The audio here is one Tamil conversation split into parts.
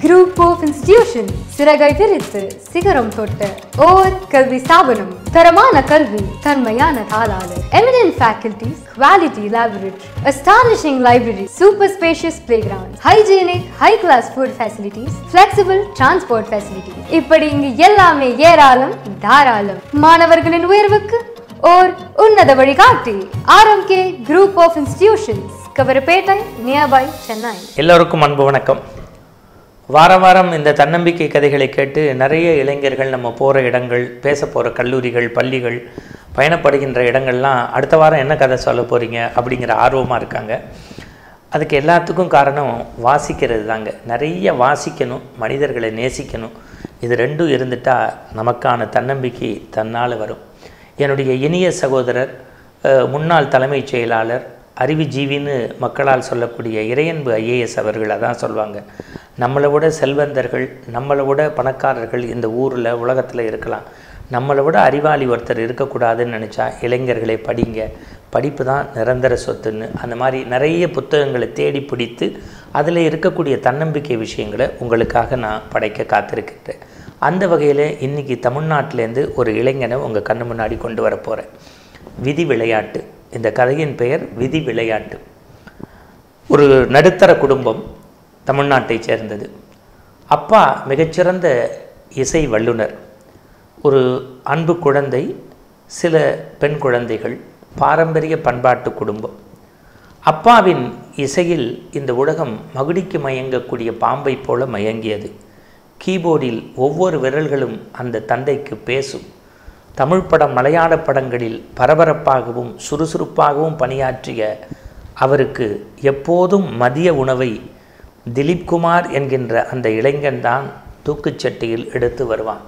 குரூப் ஆஃப் இன்ஸ்டிடியூஷன் சிறகை விரித்து சிகரம் தொட்ட ஓர் கல்வி ஸ்தாபனம் தரமான கல்வி தன்மையான தாளாளர் eminent faculties quality laboratory astonishing library super spacious playgrounds hygienic high class food facilities flexible transport facilities இப்படி இங்கு எல்லாமே ஏராளம் தாராளம் மாணவர்களின் உயர்வுக்கு ஓர் உன்னத வழிகாட்டி RMK group of institutions Kavarapettai nearby Chennai எல்லோருக்கும் அன்பு வணக்கம் வாரம் வாரம் இந்த தன்னம்பிக்கை கதைகளை கேட்டு நிறைய இளைஞர்கள் நம்ம போகிற இடங்கள் பேச போகிற கல்லூரிகள் பள்ளிகள் பயணப்படுகின்ற இடங்கள்லாம் அடுத்த வாரம் என்ன கதை சொல்ல போகிறீங்க அப்படிங்கிற ஆர்வமாக இருக்காங்க அதுக்கு எல்லாத்துக்கும் காரணம் வாசிக்கிறது தாங்க நிறைய வாசிக்கணும் மனிதர்களை நேசிக்கணும் இது ரெண்டும் இருந்துட்டால் நமக்கான தன்னம்பிக்கை தன்னால் வரும் என்னுடைய இனிய சகோதரர் அஹ், முன்னாள் தலைமைச் செயலாளர் அறிவுஜீவின்னு மக்களால் சொல்லக்கூடிய இறையன்பு ஐஏஎஸ் அவர்கள் அதான் சொல்லுவாங்க நம்மளை விட செல்வந்தர்கள் நம்மளை விட பணக்காரர்கள் இந்த ஊரில் உலகத்தில் இருக்கலாம் நம்மளை விட அறிவாளி ஒருத்தர் இருக்கக்கூடாதுன்னு நினச்சா இளைஞர்களை படிங்க படிப்பு தான் நிரந்தர சொத்துன்னு அந்த மாதிரி நிறைய புத்தகங்களை தேடி பிடித்து அதில் இருக்கக்கூடிய தன்னம்பிக்கை விஷயங்களை உங்களுக்காக நான் படைக்க காத்திருக்கின்றேன் அந்த வகையில் இன்றைக்கி தமிழ்நாட்டிலேருந்து ஒரு இளைஞனை உங்கள் கண்ணு முன்னாடி கொண்டு வர போகிறேன் விதி விளையாட்டு இந்த கதையின் பெயர் விதி விளையாட்டு ஒரு நடுத்தர குடும்பம் தமிழ்நாட்டைச் சேர்ந்தது அப்பா மிகச்சிறந்த இசை வல்லுனர் ஒரு அன்பு குழந்தை சில பெண் குழந்தைகள் பாரம்பரிய பண்பாட்டு குடும்பம் அப்பாவின் இசையில் இந்த உலகம் மகுடிக்கு மயங்கக்கூடிய பாம்பை போல மயங்கியது கீபோர்டில் ஒவ்வொரு விரல்களும் அந்த தந்தைக்கு பேசும் தமிழ் படம் மலையாள படங்களில் பரபரப்பாகவும் சுறுசுறுப்பாகவும் பணியாற்றிய அவருக்கு எப்போதும் மதிய உணவை திலீப் குமார் என்கின்ற அந்த இளைஞன்தான் தூக்குச்சட்டியில் எடுத்து வருவான்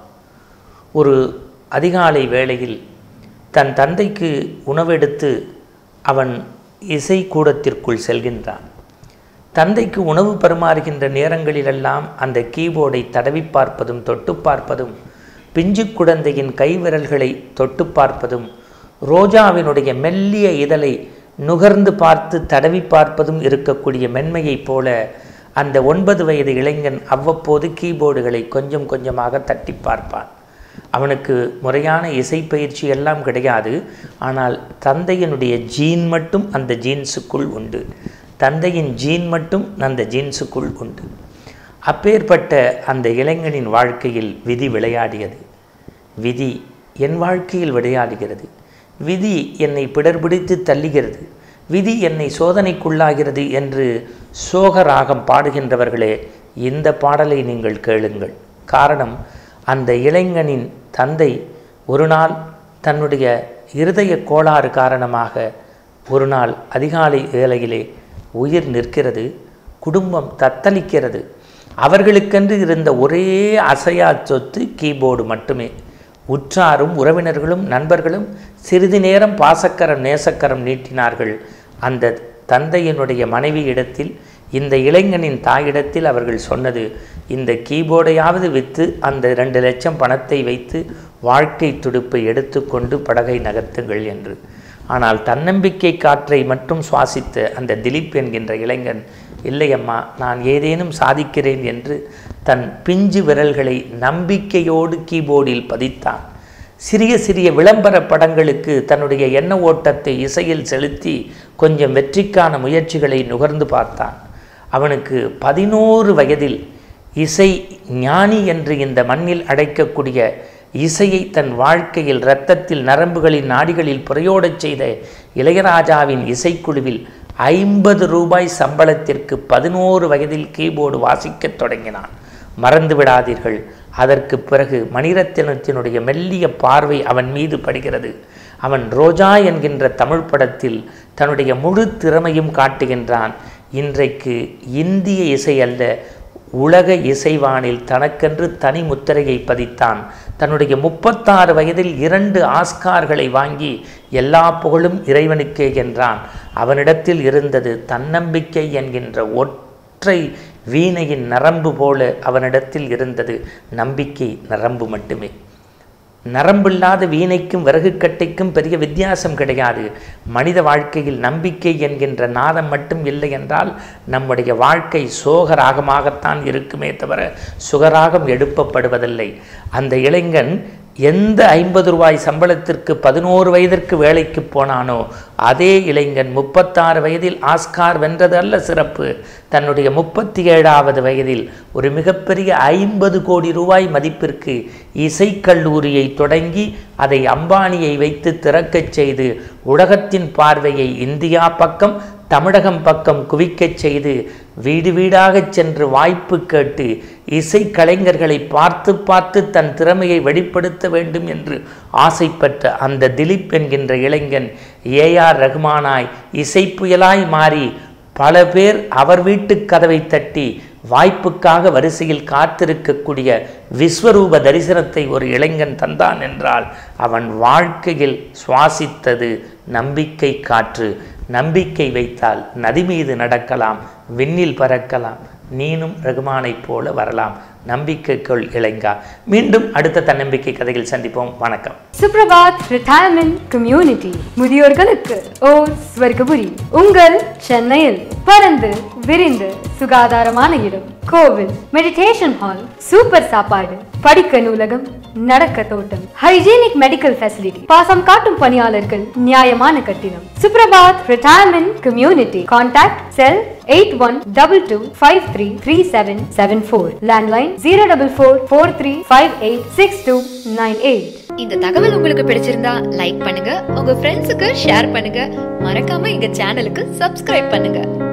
ஒரு அதிகாலை வேளையில் தன் தந்தைக்கு உணவெடுத்து அவன் இசை கூடத்திற்குள் செல்கின்றான் தந்தைக்கு உணவு பரிமாறுகின்ற நேரங்களிலெல்லாம் அந்த கீபோர்டை தடவி பார்ப்பதும் தொட்டு பார்ப்பதும் பிஞ்சு குழந்தையின் கைவிரல்களை தொட்டு பார்ப்பதும் ரோஜாவினுடைய மெல்லிய இதழை நுகர்ந்து பார்த்து தடவி பார்ப்பதும் இருக்கக்கூடிய மென்மையைப் போல அந்த ஒன்பது வயது இளைஞன் அவ்வப்போது கீபோர்டுகளை கொஞ்சம் கொஞ்சமாக தட்டி பார்ப்பான் அவனுக்கு முறையான இசை பயிற்சி எல்லாம் கிடையாது ஆனால் தந்தையினுடைய ஜீன் மட்டும் அந்த ஜீன்ஸுக்குள் உண்டு தந்தையின் ஜீன் மட்டும் அந்த ஜீன்ஸுக்குள் உண்டு அப்பேற்பட்ட அந்த இளைஞனின் வாழ்க்கையில் விதி விளையாடியது விதி என் வாழ்க்கையில் விளையாடுகிறது விதி என்னை பிடர்பிடித்து தள்ளுகிறது விதி என்னை சோதனைக்குள்ளாகிறது என்று சோக ராகம் பாடுகின்றவர்களே இந்த பாடலை நீங்கள் கேளுங்கள் காரணம் அந்த இளைஞனின் தந்தை ஒரு நாள் தன்னுடைய இருதய கோளாறு காரணமாக ஒரு நாள் அதிகாலை வேளையிலே உயிர் நிற்கிறது குடும்பம் தத்தளிக்கிறது அவர்களுக்கென்று இருந்த ஒரே அசையா சொத்து கீபோர்டு மட்டுமே உற்றாரும் உறவினர்களும் நண்பர்களும் சிறிது நேரம் பாசக்கரம் நேசக்கரம் நீட்டினார்கள் அந்த தந்தையினுடைய மனைவி இடத்தில் இந்த இளைஞனின் தாயிடத்தில் அவர்கள் சொன்னது இந்த கீபோர்டையாவது விற்று அந்த ரெண்டு லட்சம் பணத்தை வைத்து வாழ்க்கை துடுப்பை எடுத்துக்கொண்டு படகை நகர்த்துங்கள் என்று ஆனால் தன்னம்பிக்கை காற்றை மட்டும் சுவாசித்த அந்த திலீப் என்கின்ற இளைஞன் இல்லையம்மா நான் ஏதேனும் சாதிக்கிறேன் என்று தன் பிஞ்சு விரல்களை நம்பிக்கையோடு கீபோர்டில் பதித்தான் சிறிய சிறிய விளம்பர படங்களுக்கு தன்னுடைய எண்ண ஓட்டத்தை இசையில் செலுத்தி கொஞ்சம் வெற்றிக்கான முயற்சிகளை நுகர்ந்து பார்த்தான் அவனுக்கு பதினோரு வயதில் இசை ஞானி என்று இந்த மண்ணில் அடைக்கக்கூடிய இசையை தன் வாழ்க்கையில் இரத்தத்தில் நரம்புகளின் நாடிகளில் புறையோடச் செய்த இளையராஜாவின் இசைக்குழுவில் ஐம்பது ரூபாய் சம்பளத்திற்கு பதினோரு வயதில் கீபோர்டு வாசிக்கத் தொடங்கினான் மறந்து விடாதீர்கள் அதற்கு பிறகு மணிரத்தினத்தினுடைய மெல்லிய பார்வை அவன் மீது படுகிறது அவன் ரோஜா என்கின்ற தமிழ் படத்தில் தன்னுடைய முழு திறமையும் காட்டுகின்றான் இன்றைக்கு இந்திய இசை அல்ல உலக இசைவானில் தனக்கென்று தனி முத்திரையை பதித்தான் தன்னுடைய முப்பத்தாறு வயதில் இரண்டு ஆஸ்கார்களை வாங்கி எல்லா புகழும் இறைவனுக்கே என்றான் அவனிடத்தில் இருந்தது தன்னம்பிக்கை என்கின்ற ஒற்றை வீணையின் நரம்பு போல அவனிடத்தில் இருந்தது நம்பிக்கை நரம்பு மட்டுமே நரம்பில்லாத வீணைக்கும் விறகுக்கட்டைக்கும் பெரிய வித்தியாசம் கிடையாது மனித வாழ்க்கையில் நம்பிக்கை என்கின்ற நாதம் மட்டும் இல்லை என்றால் நம்முடைய வாழ்க்கை சோக ராகமாகத்தான் இருக்குமே தவிர சுகராகம் எழுப்பப்படுவதில்லை அந்த இளைஞன் எந்த ஐம்பது ரூபாய் சம்பளத்திற்கு பதினோரு வயதிற்கு வேலைக்கு போனானோ அதே இளைஞன் முப்பத்தாறு வயதில் ஆஸ்கார் வென்றது அல்ல சிறப்பு தன்னுடைய முப்பத்தி ஏழாவது வயதில் ஒரு மிகப்பெரிய ஐம்பது கோடி ரூபாய் மதிப்பிற்கு இசைக்கல்லூரியை தொடங்கி அதை அம்பானியை வைத்து திறக்கச் செய்து உலகத்தின் பார்வையை இந்தியா பக்கம் தமிழகம் பக்கம் குவிக்கச் செய்து வீடு வீடாகச் சென்று வாய்ப்பு கேட்டு இசை கலைஞர்களை பார்த்து பார்த்து தன் திறமையை வெளிப்படுத்த வேண்டும் என்று ஆசைப்பட்ட அந்த திலீப் என்கின்ற இளைஞன் ஏஆர் ரகுமானாய் இசைப்புயலாய் மாறி பல பேர் அவர் வீட்டு கதவை தட்டி வாய்ப்புக்காக வரிசையில் காத்திருக்கக்கூடிய விஸ்வரூப தரிசனத்தை ஒரு இளைஞன் தந்தான் என்றால் அவன் வாழ்க்கையில் சுவாசித்தது நம்பிக்கை காற்று நம்பிக்கை வைத்தால் நதி மீது நடக்கலாம் விண்ணில் பறக்கலாம் நீனும் ரகுமானைப் போல வரலாம் நம்பிக்கைக்குள் இளைங்கா மீண்டும் அடுத்த தன்னம்பிக்கை கதையில் சந்திப்போம் வணக்கம் சுப்ரபாத் ரிட்டையர்மெண்ட் கம்யூனிட்டி முதியோர்களுக்கு ஓர் ஸ்வர்கபுரி உங்கள் சென்னையில் பறந்து விரிந்து சுகாதாரமான இடம் கோவில் மெடிடேஷன் ஹால் சூப்பர் சாப்பாடு படிக்க நூலகம் நடக்க தோட்டம் ஹைஜீனிக் மெடிக்கல் ஃபெசிலிட்டி பாசம் காட்டும் பணியாளர்கள் நியாயமான கட்டிடம் Suprabhat retirement community contact cell eight one double two five three three seven seven four landline zero double four four three five eight six two nine eight இந்த தகவல் உங்களுக்கு பிடிச்சிருந்தா லைக் பண்ணுங்க உங்க ஃப்ரெண்ட்ஸுக்கு ஷேர் பண்ணுங்க மறக்காம எங்க சேனலுக்கு சப்ஸ்கிரைப் பண்ணுங்க